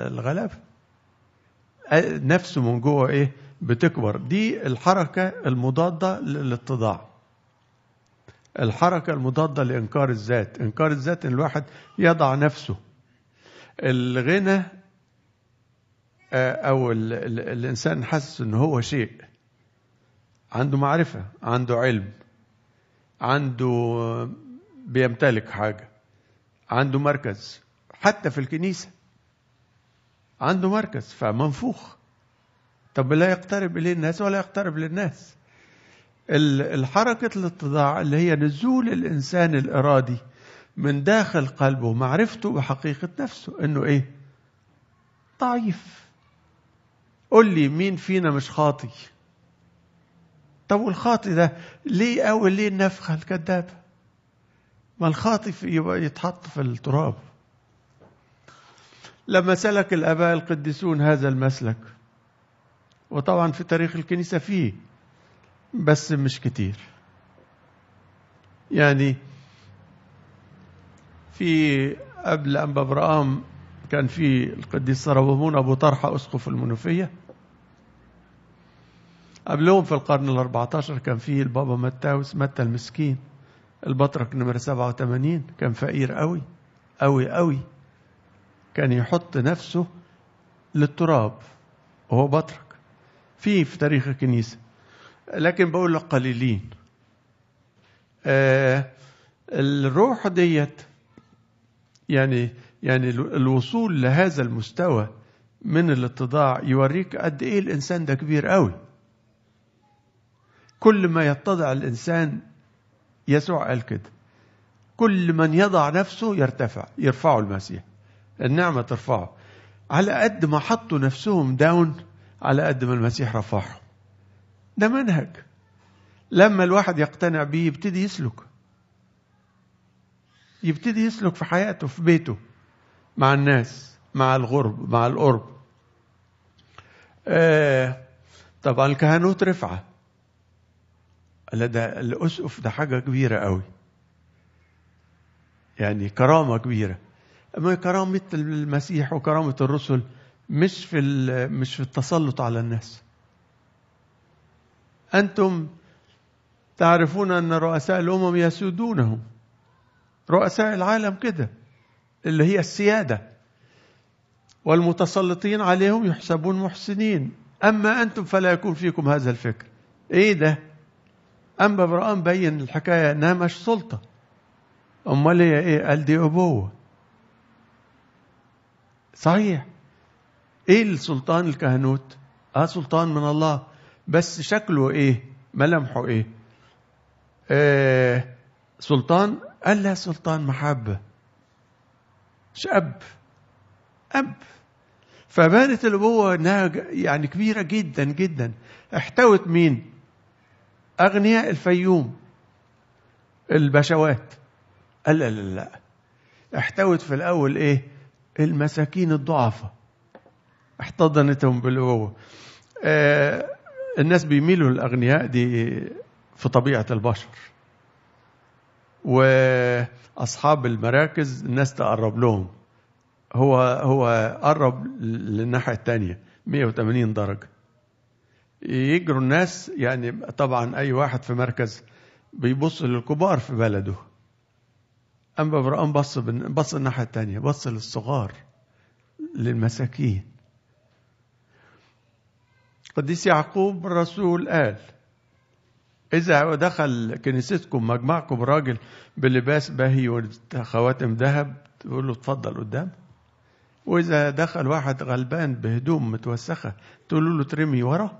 الغلابة نفسه من جوه ايه بتكبر دي الحركة المضادة للاتضاع الحركة المضادة لإنكار الذات إنكار الذات إن الواحد يضع نفسه الغنى أو ال ال الإنسان حاسس إن هو شيء عنده معرفة عنده علم عنده بيمتلك حاجة عنده مركز حتى في الكنيسة عنده مركز فمنفوخ طب لا يقترب إليه الناس ولا يقترب للناس الحركة الاتضاع اللي هي نزول الإنسان الإرادي من داخل قلبه معرفته بحقيقة نفسه إنه إيه ضعيف قل لي مين فينا مش خاطي طب والخاطي ده ليه أول ليه النفخة الكذابة ما الخاطي يبقى يتحط في التراب لما سلك الآباء القديسون هذا المسلك وطبعا في تاريخ الكنيسة فيه بس مش كتير يعني في قبل أنبا برام كان في القديس سربمون أبو طرحة أسقف المنوفية قبلهم في القرن الأربعة عشر كان في البابا متاوس متى المسكين البطرك نمرة 87 كان فقير قوي قوي قوي كان يحط نفسه للتراب وهو بطرك في في تاريخ الكنيسة لكن بقول لك قليلين آه الروح ديت يعني يعني الوصول لهذا المستوى من الاتضاع يوريك قد ايه الانسان ده كبير قوي كل ما يتضع الانسان يسوع قال كده كل من يضع نفسه يرتفع يرفعه المسيح النعمة ترفعه على قد ما حطوا نفسهم داون على قد ما المسيح رفعهم ده منهج لما الواحد يقتنع بيه يبتدي يسلك يبتدي يسلك في حياته في بيته مع الناس مع الغرب مع القرب آه طبعا الكهنوت رفعة لا ده الأسقف ده حاجة كبيرة قوي يعني كرامة كبيرة أما كرامة المسيح وكرامة الرسل مش في مش في التسلط على الناس أنتم تعرفون أن رؤساء الأمم يسودونهم رؤساء العالم كده اللي هي السيادة والمتسلطين عليهم يحسبون محسنين أما أنتم فلا يكون فيكم هذا الفكر إيه ده أما برآن بين الحكاية إنها مش سلطة أمال هي إيه قال دي أبوة صحيح إيه السلطان الكهنوت آه سلطان من الله بس شكله إيه ملامحه إيه آه سلطان قال لا سلطان محبة مش أب أب فبانت الأبوة إنها يعني كبيرة جدا جدا احتوت مين؟ أغنياء الفيوم البشوات قال لا لا لا احتوت في الأول إيه؟ المساكين الضعفاء احتضنتهم بالأبوة آه الناس بيميلوا للأغنياء دي في طبيعة البشر واصحاب المراكز الناس تقرب لهم هو هو قرب للناحيه الثانيه 180 درجه يجروا الناس يعني طبعا اي واحد في مركز بيبص للكبار في بلده اما ابراهيم بص بص الناحيه الثانيه بص للصغار للمساكين قديس يعقوب الرسول قال إذا دخل كنيستكم مجمعكم راجل بلباس باهي وخواتم ذهب تقول له اتفضل قدام وإذا دخل واحد غلبان بهدوم متوسخة تقول له ترمي ورا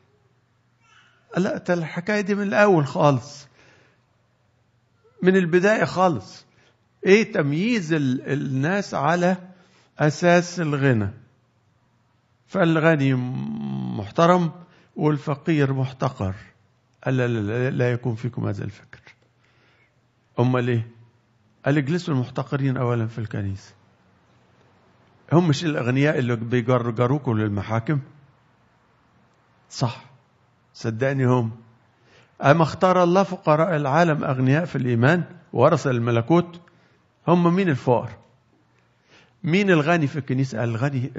لا الحكاية دي من الأول خالص من البداية خالص إيه تمييز الناس على أساس الغنى فالغني محترم والفقير محتقر قال لا, لا, لا يكون فيكم هذا الفكر أمال ليه قال اجلسوا المحتقرين أولا في الكنيسة هم مش الأغنياء اللي بيجرجروكم للمحاكم صح صدقني هم أما اختار الله فقراء العالم أغنياء في الإيمان ورث الملكوت هم مين الفقر مين الغني في الكنيسة الغني